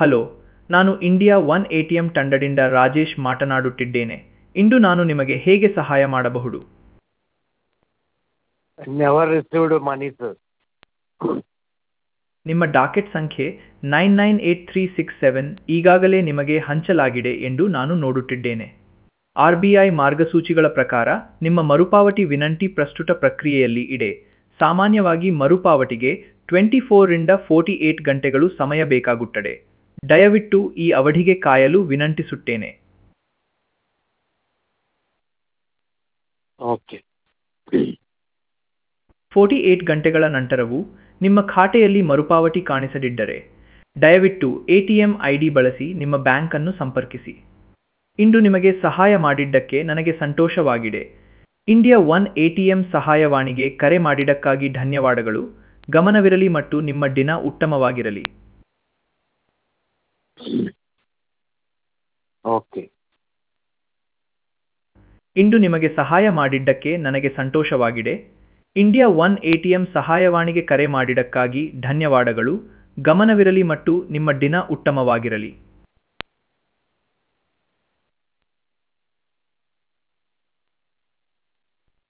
Hello ನಾನು India one A T M ತಂಡದಿಂದ ರಾಜೇಶ್ ಮಾತನಾಡುತ್ತಿದ್ದೇನೆ ಇಂದು ನಾನು ನಿಮಗೆ ಹೇಗೆ ಸಹಾಯ ಮಾಡಬಹುದು never received money, sir. ನಿಮ್ಮ ಡಾಕೆಟ್ ಸಂಖ್ಯೆ nine nine eight three six seven ಈಗಾಗಲೇ ನಿಮಗೆ ಹಂಚಲಾಗಿದೆ ಎಂದು ನಾನು ನೋಡುತ್ತಿದ್ದೇನೆ ಆರ್ ಬಿ ಐ ಮಾರ್ಗಸೂಚಿಗಳ ಪ್ರಕಾರ ನಿಮ್ಮ ಮರುಪಾವತಿ ವಿನಂತಿ ಪ್ರಸ್ತುತ ಪ್ರಕ್ರಿಯೆಯಲ್ಲಿ ಇದೆ ಸಾಮಾನ್ಯವಾಗಿ ಮರುಪಾವತಿಗೆ ಟ್ವೆಂಟಿ ಫೋರಿಂದ ಫೋರ್ಟಿ ಏಟ್ ಗಂಟೆಗಳು ಸಮಯ ಬೇಕಾಗುತ್ತದೆ ದಯವಿಟ್ಟು ಈ ಅವಧಿಗೆ ಕಾಯಲು ವಿನಂತಿಸುತ್ತೇನೆ Okay. ಫೋರ್ಟಿ ಏಟ್ ಗಂಟೆಗಳ ನಂತರವೂ ನಿಮ್ಮ ಖಾತೆಯಲ್ಲಿ ಮರುಪಾವತಿ ಕಾಣಿಸದಿದ್ದರೆ ದಯವಿಟ್ಟು A T M I D ಬಳಸಿ ನಿಮ್ಮ ಬ್ಯಾಂಕನ್ನು ಸಂಪರ್ಕಿಸಿ ಇಂದು ನಿಮಗೆ ಸಹಾಯ ಮಾಡಿದ್ದಕ್ಕೆ ನನಗೆ ಸಂತೋಷವಾಗಿದೆ India one A T M ಸಹಾಯವಾಣಿಗೆ ಕರೆ ಮಾಡಿದ್ದಕ್ಕಾಗಿ ಧನ್ಯವಾದಗಳು ಗಮನವಿರಲಿ ಮತ್ತು ನಿಮ್ಮ ದಿನ ಉತ್ತಮವಾಗಿರಲಿ Okay. ಇಂದು ನಿಮಗೆ ಸಹಾಯ ಮಾಡಿದ್ದಕ್ಕೆ ನನಗೆ ಸಂತೋಷವಾಗಿದೆ India one A T M ಸಹಾಯವಾಣಿಗೆ ಕರೆ ಮಾಡಿದ್ದಕ್ಕಾಗಿ ಧನ್ಯವಾದಗಳು ಗಮನವಿರಲಿ ಮತ್ತು ನಿಮ್ಮ ದಿನ ಉತ್ತಮವಾಗಿರಲಿ